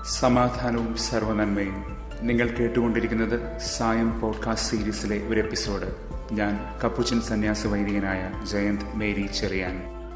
സമാധാനവും സർവനന്മയും നിങ്ങൾ കേട്ടുകൊണ്ടിരിക്കുന്നത് സായം പോഡ്കാസ്റ്റ് സീരീസിലെ ഒരു എപ്പിസോഡ് ഞാൻ കപ്പുച്ചൻ സന്യാസ വൈദികനായ ജയന്ത് മേരി ചെറിയാൻ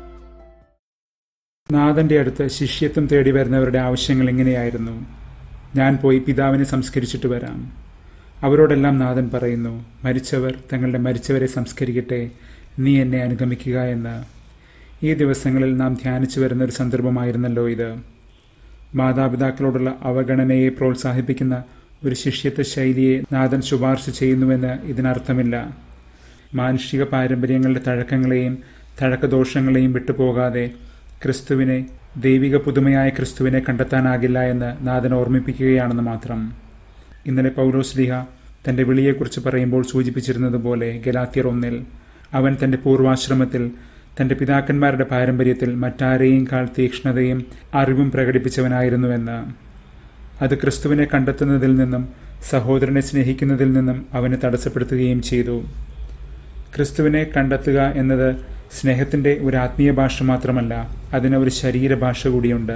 നാഥന്റെ അടുത്ത് ശിഷ്യത്വം തേടി വരുന്നവരുടെ ആവശ്യങ്ങൾ ഇങ്ങനെയായിരുന്നു ഞാൻ പോയി പിതാവിനെ സംസ്കരിച്ചിട്ട് വരാം അവരോടെല്ലാം നാഥൻ പറയുന്നു മരിച്ചവർ തങ്ങളുടെ മരിച്ചവരെ സംസ്കരിക്കട്ടെ നീ എന്നെ അനുഗമിക്കുക എന്ന് ഈ ദിവസങ്ങളിൽ നാം ധ്യാനിച്ചു വരുന്ന ഒരു സന്ദർഭമായിരുന്നല്ലോ ഇത് മാതാപിതാക്കളോടുള്ള അവഗണനയെ പ്രോത്സാഹിപ്പിക്കുന്ന ഒരു ശിഷ്യത്വ ശൈലിയെ നാഥൻ ശുപാർശ ചെയ്യുന്നുവെന്ന് ഇതിനർത്ഥമില്ല മാനുഷിക പാരമ്പര്യങ്ങളുടെ തഴക്കങ്ങളെയും തഴക്കദോഷങ്ങളെയും വിട്ടുപോകാതെ ക്രിസ്തുവിനെ ദൈവിക പുതുമയായ ക്രിസ്തുവിനെ കണ്ടെത്താനാകില്ല എന്ന് നാഥൻ ഓർമ്മിപ്പിക്കുകയാണെന്ന് മാത്രം ഇന്നലെ പൗലോസ്ലിഹ തന്റെ വിളിയെക്കുറിച്ച് പറയുമ്പോൾ സൂചിപ്പിച്ചിരുന്നതുപോലെ ഗലാത്തിയർ ഒന്നിൽ അവൻ തന്റെ പൂർവാശ്രമത്തിൽ തന്റെ പിതാക്കന്മാരുടെ പാരമ്പര്യത്തിൽ മറ്റാരെയും കാൾ തീക്ഷ്ണതയും അറിവും പ്രകടിപ്പിച്ചവനായിരുന്നുവെന്ന് അത് ക്രിസ്തുവിനെ കണ്ടെത്തുന്നതിൽ നിന്നും സഹോദരനെ സ്നേഹിക്കുന്നതിൽ നിന്നും അവനെ തടസ്സപ്പെടുത്തുകയും ചെയ്തു ക്രിസ്തുവിനെ കണ്ടെത്തുക എന്നത് സ്നേഹത്തിന്റെ ഒരു ആത്മീയ ഭാഷ മാത്രമല്ല അതിന് ഒരു ശരീരഭാഷ കൂടിയുണ്ട്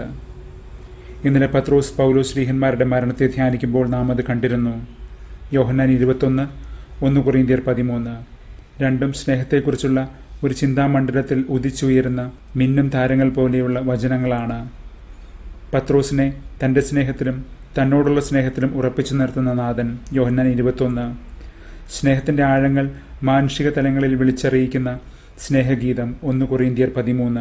ഇന്നലെ പത്രോസ് പൗലോസ് ശ്രീഹന്മാരുടെ മരണത്തെ ധ്യാനിക്കുമ്പോൾ നാം അത് കണ്ടിരുന്നു യോഹന്നാൻ ഇരുപത്തൊന്ന് ഒന്ന് കുറീന്തിയർ പതിമൂന്ന് രണ്ടും സ്നേഹത്തെക്കുറിച്ചുള്ള ഒരു ചിന്താമണ്ഡലത്തിൽ ഉദിച്ചുയരുന്ന മിന്നും താരങ്ങൾ പോലെയുള്ള വചനങ്ങളാണ് പത്രോസിനെ തന്റെ സ്നേഹത്തിലും തന്നോടുള്ള സ്നേഹത്തിലും ഉറപ്പിച്ചു നിർത്തുന്ന നാഥൻ യോഹന്നാൻ ഇരുപത്തൊന്ന് സ്നേഹത്തിന്റെ ആഴങ്ങൾ മാനുഷിക തലങ്ങളിൽ വിളിച്ചറിയിക്കുന്ന സ്നേഹഗീതം ഒന്ന് കൊറിയന്തിയർ പതിമൂന്ന്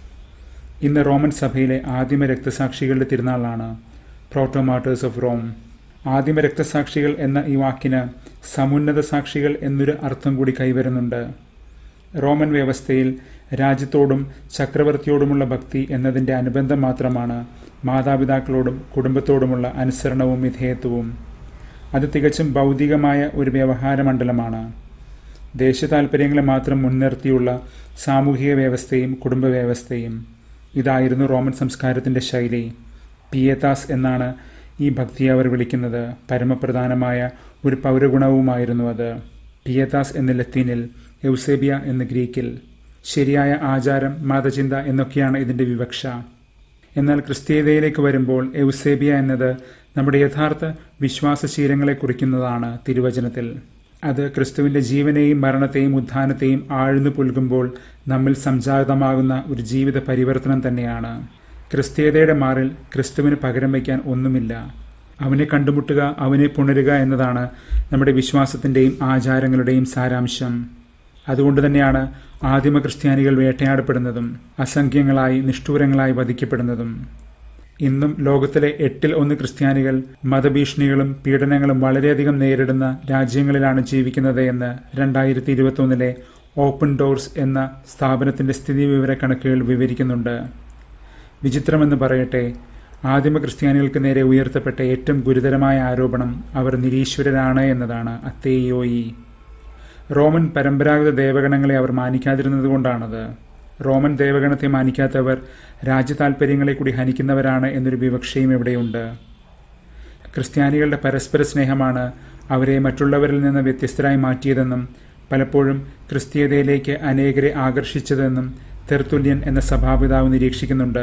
ഇന്ന് റോമൻ സഭയിലെ ആദിമ രക്തസാക്ഷികളുടെ തിരുനാളാണ് പ്രോട്ടോമാട്ടേഴ്സ് ഓഫ് റോം ആദിമ രക്തസാക്ഷികൾ എന്ന ഈ വാക്കിന് സമുന്നത സാക്ഷികൾ എന്നൊരു അർത്ഥം കൂടി കൈവരുന്നുണ്ട് റോമൻ വ്യവസ്ഥയിൽ രാജ്യത്തോടും ചക്രവർത്തിയോടുമുള്ള ഭക്തി എന്നതിൻ്റെ അനുബന്ധം മാത്രമാണ് മാതാപിതാക്കളോടും കുടുംബത്തോടുമുള്ള അനുസരണവും വിധേയത്വവും അത് തികച്ചും ഭൗതികമായ ഒരു വ്യവഹാര മണ്ഡലമാണ് ദേശ താൽപ്പര്യങ്ങളെ മാത്രം മുൻനിർത്തിയുള്ള സാമൂഹിക വ്യവസ്ഥയും കുടുംബ വ്യവസ്ഥയും ഇതായിരുന്നു റോമൻ സംസ്കാരത്തിന്റെ ശൈലി പിയേതാസ് എന്നാണ് ഈ ഭക്തിയെ അവർ വിളിക്കുന്നത് പരമപ്രധാനമായ ഒരു പൗരഗുണവുമായിരുന്നു അത് പിയേതാസ് എന്ന ലത്തീനിൽ എൗസേബിയ എന്ന ഗ്രീക്കിൽ ശരിയായ ആചാരം മതചിന്ത എന്നൊക്കെയാണ് ഇതിന്റെ വിവക്ഷ എന്നാൽ ക്രിസ്തീയതയിലേക്ക് വരുമ്പോൾ എൗസേബിയ എന്നത് നമ്മുടെ യഥാർത്ഥ വിശ്വാസശീലങ്ങളെ കുറിക്കുന്നതാണ് തിരുവചനത്തിൽ അത് ക്രിസ്തുവിന്റെ ജീവനെയും മരണത്തെയും ഉത്ഥാനത്തെയും ആഴ്ന്നു പുൽകുമ്പോൾ നമ്മിൽ സംജാതമാകുന്ന ഒരു ജീവിത പരിവർത്തനം തന്നെയാണ് ക്രിസ്തീയതയുടെ മാറിൽ ക്രിസ്തുവിന് പകരം വയ്ക്കാൻ ഒന്നുമില്ല അവനെ കണ്ടുമുട്ടുക അവനെ പുണരുക എന്നതാണ് നമ്മുടെ വിശ്വാസത്തിന്റെയും ആചാരങ്ങളുടെയും സാരാംശം അതുകൊണ്ട് തന്നെയാണ് ആദിമ ക്രിസ്ത്യാനികൾ വേട്ടയാടപ്പെടുന്നതും അസംഖ്യങ്ങളായി നിഷ്ഠൂരങ്ങളായി വധിക്കപ്പെടുന്നതും ഇന്നും ലോകത്തിലെ എട്ടിൽ ഒന്ന് ക്രിസ്ത്യാനികൾ മതഭീഷണികളും പീഡനങ്ങളും വളരെയധികം നേരിടുന്ന രാജ്യങ്ങളിലാണ് ജീവിക്കുന്നത് എന്ന് രണ്ടായിരത്തി ഇരുപത്തൊന്നിലെ ഓപ്പൺ ഡോർസ് എന്ന സ്ഥാപനത്തിന്റെ സ്ഥിതിവിവര കണക്കുകൾ വിവരിക്കുന്നുണ്ട് വിചിത്രമെന്ന് പറയട്ടെ ആദിമ ക്രിസ്ത്യാനികൾക്ക് നേരെ ഉയർത്തപ്പെട്ട ഏറ്റവും ഗുരുതരമായ ആരോപണം അവർ നിരീശ്വരരാണ് എന്നതാണ് അത്തേയോയി റോമൻ പരമ്പരാഗത ദേവഗണങ്ങളെ അവർ മാനിക്കാതിരുന്നതുകൊണ്ടാണത് റോമൻ ദേവഗണത്തെ മാനിക്കാത്തവർ രാജ്യ താൽപ്പര്യങ്ങളെ കൂടി ഹനിക്കുന്നവരാണ് എന്നൊരു വിവക്ഷയും ഇവിടെയുണ്ട് ക്രിസ്ത്യാനികളുടെ പരസ്പര സ്നേഹമാണ് അവരെ മറ്റുള്ളവരിൽ നിന്ന് വ്യത്യസ്തരായി മാറ്റിയതെന്നും പലപ്പോഴും ക്രിസ്തീയതയിലേക്ക് അനേകരെ ആകർഷിച്ചതെന്നും തെർത്തുല്യൻ എന്ന സഭാപിതാവ് നിരീക്ഷിക്കുന്നുണ്ട്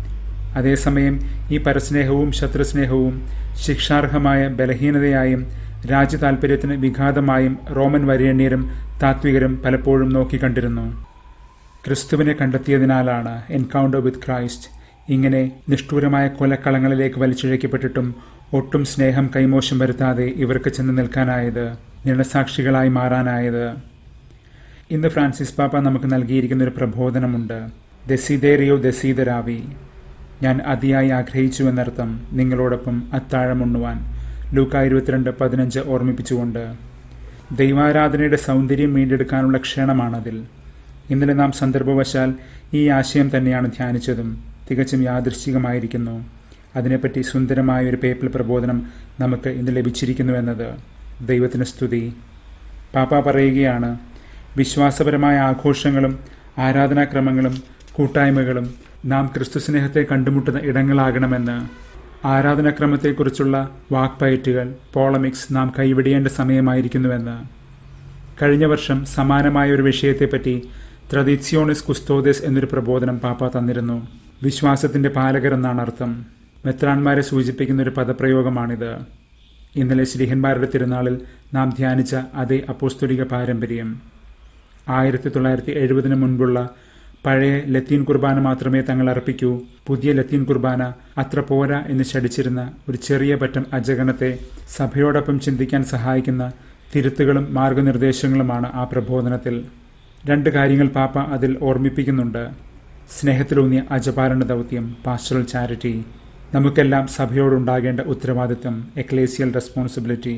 അതേസമയം ഈ പരസ്നേഹവും ശത്രുസ്നേഹവും ശിക്ഷാർഹമായ ബലഹീനതയായും രാജ്യ താൽപ്പര്യത്തിന് വിഘാതമായും റോമൻ വരേണ്യരും താത്വികരും പലപ്പോഴും നോക്കിക്കണ്ടിരുന്നു ക്രിസ്തുവിനെ കണ്ടെത്തിയതിനാലാണ് എൻകൗണ്ടർ വിത്ത് ക്രൈസ്റ്റ് ഇങ്ങനെ നിഷ്ഠൂരമായ കൊലക്കളങ്ങളിലേക്ക് വലിച്ചിഴക്കപ്പെട്ടിട്ടും ഒട്ടും സ്നേഹം കൈമോശം വരുത്താതെ ഇവർക്ക് ചെന്ന് നിൽക്കാനായത് നിണസാക്ഷികളായി മാറാനായത് ഇന്ന് ഫ്രാൻസിസ് പാപ്പ നമുക്ക് നൽകിയിരിക്കുന്ന ഒരു പ്രബോധനമുണ്ട് ദസിദേറിയോ ദസീദരാവി ഞാൻ അതിയായി ആഗ്രഹിച്ചു എന്നർത്ഥം നിങ്ങളോടൊപ്പം അത്താഴമുണ്ണുവാൻ ലൂക്ക ഇരുപത്തിരണ്ട് പതിനഞ്ച് ഓർമ്മിപ്പിച്ചുകൊണ്ട് ദൈവാരാധനയുടെ സൗന്ദര്യം വീണ്ടെടുക്കാനുള്ള ക്ഷണമാണതിൽ ഇന്നലെ നാം സന്ദർഭവശാൽ ഈ ആശയം തന്നെയാണ് ധ്യാനിച്ചതും തികച്ചും യാദൃശ്ചികമായിരിക്കുന്നു അതിനെപ്പറ്റി സുന്ദരമായ ഒരു പേപ്പൽ പ്രബോധനം നമുക്ക് ഇന്ന് ലഭിച്ചിരിക്കുന്നു എന്നത് ദൈവത്തിന് സ്തുതി പാപ്പ പറയുകയാണ് വിശ്വാസപരമായ ആഘോഷങ്ങളും ആരാധനാക്രമങ്ങളും കൂട്ടായ്മകളും നാം ക്രിസ്തു സ്നേഹത്തെ കണ്ടുമുട്ടുന്ന ഇടങ്ങളാകണമെന്ന് ആരാധനാക്രമത്തെക്കുറിച്ചുള്ള വാക്പയറ്റുകൾ പോളമിക്സ് നാം കൈവിടേണ്ട സമയമായിരിക്കുന്നുവെന്ന് കഴിഞ്ഞ വർഷം സമാനമായ ഒരു വിഷയത്തെപ്പറ്റി ത്രദിത്യോണിസ് കുസ്തോദസ് എന്നൊരു പ്രബോധനം പാപ്പ തന്നിരുന്നു വിശ്വാസത്തിന്റെ പാലകർ എന്നാണ് അർത്ഥം മെത്രാന്മാരെ സൂചിപ്പിക്കുന്ന ഒരു പദപ്രയോഗമാണിത് ഇന്നലെ ശ്രീഹന്മാരുടെ തിരുനാളിൽ നാം ധ്യാനിച്ച അതേ അപ്പോസ്തുലിക പാരമ്പര്യം ആയിരത്തി തൊള്ളായിരത്തി എഴുപതിന് മുൻപുള്ള പഴയ ലത്തീൻ കുർബാന മാത്രമേ തങ്ങൾ അർപ്പിക്കൂ പുതിയ ലത്തീൻ കുർബാന അത്ര പോരാ എന്ന് ശടിച്ചിരുന്ന ഒരു ചെറിയ പറ്റം അജഗണത്തെ സഭയോടൊപ്പം ചിന്തിക്കാൻ സഹായിക്കുന്ന തിരുത്തുകളും മാർഗനിർദ്ദേശങ്ങളുമാണ് ആ പ്രബോധനത്തിൽ രണ്ട് കാര്യങ്ങൾ പാപ്പ അതിൽ ഓർമ്മിപ്പിക്കുന്നുണ്ട് സ്നേഹത്തിലൂന്നിയ അജപാലന ദൗത്യം പാസ്റ്ററൽ ചാരിറ്റി നമുക്കെല്ലാം സഭയോടുണ്ടാകേണ്ട ഉത്തരവാദിത്തം എക്ലേസിയൽ റെസ്പോൺസിബിലിറ്റി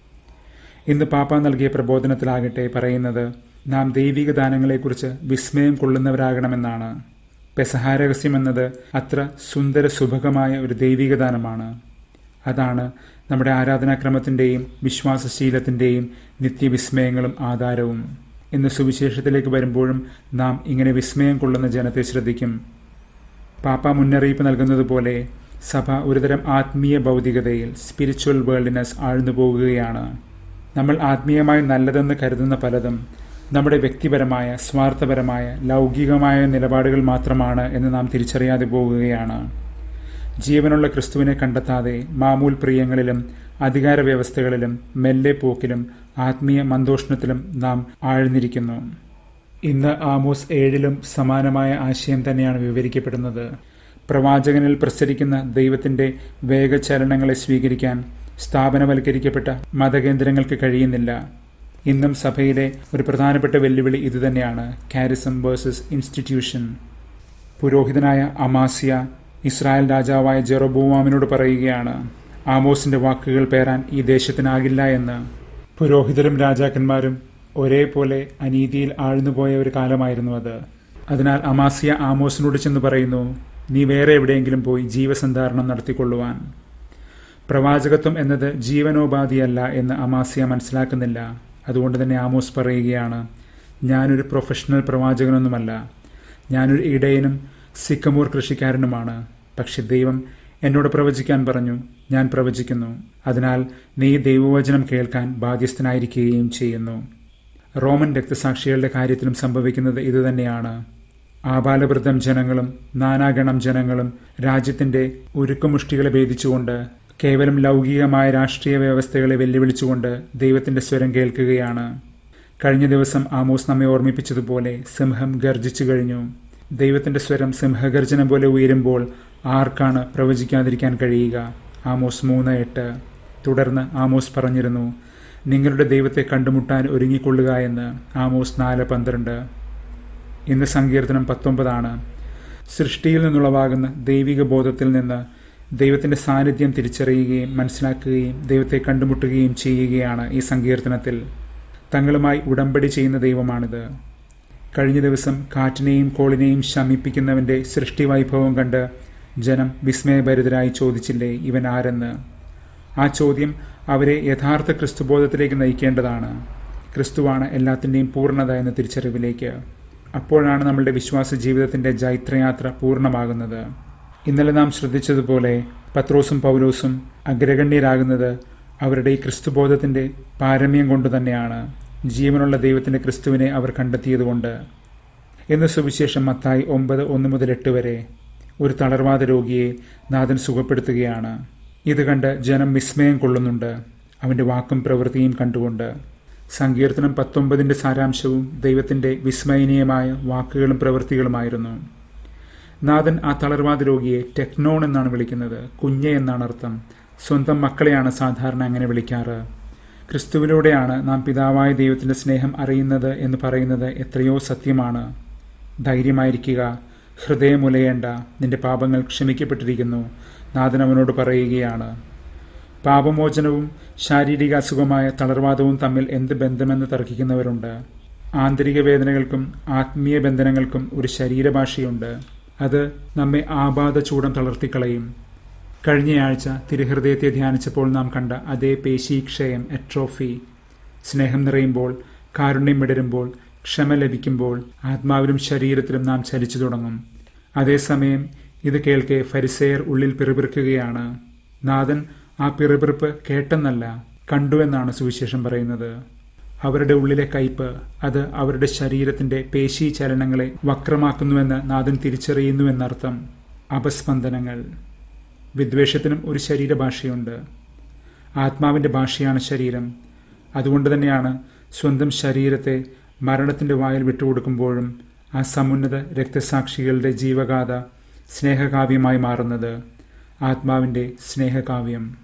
ഇന്ന് പാപ്പ നൽകിയ പ്രബോധനത്തിലാകട്ടെ പറയുന്നത് നാം ദൈവിക ദാനങ്ങളെക്കുറിച്ച് വിസ്മയം കൊള്ളുന്നവരാകണമെന്നാണ് പെസഹാരഹസ്യം എന്നത് അത്ര സുന്ദര സുഭകമായ ഒരു ദൈവിക ദാനമാണ് അതാണ് നമ്മുടെ ആരാധനാക്രമത്തിൻ്റെയും വിശ്വാസശീലത്തിൻ്റെയും നിത്യവിസ്മയങ്ങളും ആധാരവും ഇന്ന് സുവിശേഷത്തിലേക്ക് വരുമ്പോഴും നാം ഇങ്ങനെ വിസ്മയം കൊള്ളുന്ന ജനത്തെ ശ്രദ്ധിക്കും പാപ്പ മുന്നറിയിപ്പ് നൽകുന്നതുപോലെ സഭ ഒരുതരം ആത്മീയ ഭൗതികതയിൽ സ്പിരിച്വൽ വേൾഡിനെസ് ആഴ്ന്നു പോകുകയാണ് നമ്മൾ ആത്മീയമായി നല്ലതെന്ന് കരുതുന്ന പലതും നമ്മുടെ വ്യക്തിപരമായ സ്വാർത്ഥപരമായ ലൗകികമായ നിലപാടുകൾ മാത്രമാണ് എന്ന് നാം തിരിച്ചറിയാതെ പോകുകയാണ് ജീവനുള്ള ക്രിസ്തുവിനെ കണ്ടെത്താതെ മാമൂൽ പ്രിയങ്ങളിലും അധികാര വ്യവസ്ഥകളിലും മെല്ലെ പോക്കിലും ആത്മീയ മന്ദോഷ്ണത്തിലും നാം ആഴ്ന്നിരിക്കുന്നു ഇന്ന് ആമോസ് ഏഴിലും സമാനമായ ആശയം തന്നെയാണ് വിവരിക്കപ്പെടുന്നത് പ്രവാചകനിൽ പ്രസരിക്കുന്ന ദൈവത്തിന്റെ വേഗചലനങ്ങളെ സ്വീകരിക്കാൻ സ്ഥാപനവൽക്കരിക്കപ്പെട്ട മതകേന്ദ്രങ്ങൾക്ക് കഴിയുന്നില്ല ഇന്നും സഭയിലെ ഒരു പ്രധാനപ്പെട്ട വെല്ലുവിളി ഇതുതന്നെയാണ് കാരിസം വേഴ്സസ് ഇൻസ്റ്റിറ്റ്യൂഷൻ പുരോഹിതനായ അമാസിയ ഇസ്രായേൽ രാജാവായ ജെറോബോവാമിനോട് പറയുകയാണ് ആമോസിന്റെ വാക്കുകൾ പേരാൻ ഈ ദേശത്തിനാകില്ല എന്ന് പുരോഹിതരും രാജാക്കന്മാരും ഒരേപോലെ അനീതിയിൽ ആഴ്ന്നുപോയ ഒരു കാലമായിരുന്നു അത് അതിനാൽ അമാസിയ ആമോസിനോട് ചെന്ന് പറയുന്നു നീ വേറെ എവിടെയെങ്കിലും പോയി ജീവസന്ധാരണം നടത്തിക്കൊള്ളുവാൻ പ്രവാചകത്വം എന്നത് ജീവനോപാധിയല്ല എന്ന് അമാസിയ മനസ്സിലാക്കുന്നില്ല അതുകൊണ്ട് തന്നെ ആമോസ് പറയുകയാണ് ഞാനൊരു പ്രൊഫഷണൽ പ്രവാചകനൊന്നുമല്ല ഞാനൊരു ഇടയനും സിക്കമൂർ കൃഷിക്കാരനുമാണ് പക്ഷെ ദൈവം എന്നോട് പ്രവചിക്കാൻ പറഞ്ഞു ഞാൻ പ്രവചിക്കുന്നു അതിനാൽ നീ ദൈവവചനം കേൾക്കാൻ ബാധ്യസ്ഥനായിരിക്കുകയും ചെയ്യുന്നു റോമൻ രക്തസാക്ഷികളുടെ കാര്യത്തിലും സംഭവിക്കുന്നത് ഇതുതന്നെയാണ് ആബാലവൃദ്ധം ജനങ്ങളും നാനാഗണം ജനങ്ങളും രാജ്യത്തിന്റെ ഉരുക്കുമുഷ്ടികളെ ഭേദിച്ചുകൊണ്ട് കേവലം ലൗകികമായ രാഷ്ട്രീയ വ്യവസ്ഥകളെ വെല്ലുവിളിച്ചുകൊണ്ട് ദൈവത്തിന്റെ സ്വരം കേൾക്കുകയാണ് കഴിഞ്ഞ ദിവസം ആമോസ് നമ്മെ ഓർമ്മിപ്പിച്ചതുപോലെ സിംഹം ഗർജിച്ചു കഴിഞ്ഞു ദൈവത്തിന്റെ സ്വരം സിംഹഗർജനം പോലെ ഉയരുമ്പോൾ ആർക്കാണ് പ്രവചിക്കാതിരിക്കാൻ കഴിയുക ആമോസ് മൂന്ന് എട്ട് തുടർന്ന് ആമോസ് പറഞ്ഞിരുന്നു നിങ്ങളുടെ ദൈവത്തെ കണ്ടുമുട്ടാൻ ഒരുങ്ങിക്കൊള്ളുക എന്ന് ആമോസ് നാല് പന്ത്രണ്ട് ഇന്ന് സങ്കീർത്തനം പത്തൊമ്പതാണ് സൃഷ്ടിയിൽ നിന്നുളവാകുന്ന ദൈവിക ബോധത്തിൽ നിന്ന് ദൈവത്തിന്റെ സാന്നിധ്യം തിരിച്ചറിയുകയും മനസ്സിലാക്കുകയും ദൈവത്തെ കണ്ടുമുട്ടുകയും ചെയ്യുകയാണ് ഈ സങ്കീർത്തനത്തിൽ തങ്ങളുമായി ഉടമ്പടി ചെയ്യുന്ന ദൈവമാണിത് കഴിഞ്ഞ ദിവസം കാറ്റിനെയും കോളിനെയും ശമിപ്പിക്കുന്നവന്റെ സൃഷ്ടിവൈഭവം കണ്ട് ജനം വിസ്മയഭരിതരായി ചോദിച്ചില്ലേ ഇവൻ ആരെന്ന് ആ ചോദ്യം അവരെ യഥാർത്ഥ ക്രിസ്തുബോധത്തിലേക്ക് നയിക്കേണ്ടതാണ് ക്രിസ്തുവാണ് എല്ലാത്തിൻ്റെയും പൂർണ്ണത എന്ന തിരിച്ചറിവിലേക്ക് അപ്പോഴാണ് നമ്മളുടെ വിശ്വാസ ജീവിതത്തിന്റെ ജൈത്രയാത്ര പൂർണ്ണമാകുന്നത് ഇന്നലെ നാം ശ്രദ്ധിച്ചതുപോലെ പത്രോസും പൗലോസും അഗ്രഗണ്യരാകുന്നത് അവരുടെ ഈ ക്രിസ്തുബോധത്തിന്റെ പാരമ്യം കൊണ്ട് തന്നെയാണ് ജീവനുള്ള ദൈവത്തിന്റെ ക്രിസ്തുവിനെ അവർ കണ്ടെത്തിയതുകൊണ്ട് ഇന്ന് സുവിശേഷം മത്തായി ഒമ്പത് ഒന്ന് മുതൽ എട്ട് വരെ ഒരു തളർവാദ രോഗിയെ നാഥൻ സുഖപ്പെടുത്തുകയാണ് ഇത് കണ്ട് ജനം വിസ്മയം കൊള്ളുന്നുണ്ട് അവന്റെ വാക്കും പ്രവൃത്തിയും കണ്ടുകൊണ്ട് സങ്കീർത്തനം പത്തൊമ്പതിന്റെ സാരാംശവും ദൈവത്തിന്റെ വിസ്മയനീയമായ വാക്കുകളും പ്രവൃത്തികളുമായിരുന്നു നാഥൻ ആ തളർവാദ രോഗിയെ ടെക്നോൺ എന്നാണ് വിളിക്കുന്നത് കുഞ്ഞെ എന്നാണ് അർത്ഥം സ്വന്തം മക്കളെയാണ് സാധാരണ അങ്ങനെ വിളിക്കാറ് ക്രിസ്തുവിലൂടെയാണ് നാം പിതാവായ ദൈവത്തിന്റെ സ്നേഹം അറിയുന്നത് എന്ന് പറയുന്നത് എത്രയോ സത്യമാണ് ധൈര്യമായിരിക്കുക ഹൃദയമുലയേണ്ട നിന്റെ പാപങ്ങൾ ക്ഷമിക്കപ്പെട്ടിരിക്കുന്നു നാഥൻ അവനോട് പറയുകയാണ് പാപമോചനവും ശാരീരിക അസുഖമായ തളർവാദവും തമ്മിൽ എന്ത് ബന്ധമെന്ന് തർക്കിക്കുന്നവരുണ്ട് ആന്തരിക വേദനകൾക്കും ആത്മീയ ബന്ധനങ്ങൾക്കും ഒരു ശരീരഭാഷയുണ്ട് അത് നമ്മെ ആപാത ചൂടം തളർത്തിക്കളയും കഴിഞ്ഞയാഴ്ച തിരുഹൃദയത്തെ ധ്യാനിച്ചപ്പോൾ നാം കണ്ട അതേ പേശീക്ഷയം എട്രോഫി സ്നേഹം നിറയുമ്പോൾ കാരുണ്യം വിടരുമ്പോൾ ക്ഷമ ലഭിക്കുമ്പോൾ ആത്മാവിലും ശരീരത്തിലും നാം ചലിച്ചു തുടങ്ങും അതേസമയം ഇത് കേൾക്കെ ഫരിസെയർ ഉള്ളിൽ പിറുപിറുക്കുകയാണ് നാഥൻ ആ പിറുപിറുപ്പ് കേട്ടെന്നല്ല കണ്ടുവെന്നാണ് സുവിശേഷം പറയുന്നത് അവരുടെ ഉള്ളിലെ കയ്പ് അത് അവരുടെ ശരീരത്തിന്റെ പേശീ ചലനങ്ങളെ വക്രമാക്കുന്നുവെന്ന് നാഥൻ തിരിച്ചറിയുന്നുവെന്നർത്ഥം അപസ്പന്ദനങ്ങൾ വിദ്വേഷത്തിനും ഒരു ശരീരഭാഷയുണ്ട് ആത്മാവിന്റെ ഭാഷയാണ് ശരീരം അതുകൊണ്ട് തന്നെയാണ് സ്വന്തം ശരീരത്തെ മരണത്തിന്റെ വായിൽ വിട്ടുകൊടുക്കുമ്പോഴും ആ സമുന്നത രക്തസാക്ഷികളുടെ ജീവഗാഥ സ്നേഹകാവ്യമായി മാറുന്നത് ആത്മാവിന്റെ സ്നേഹകാവ്യം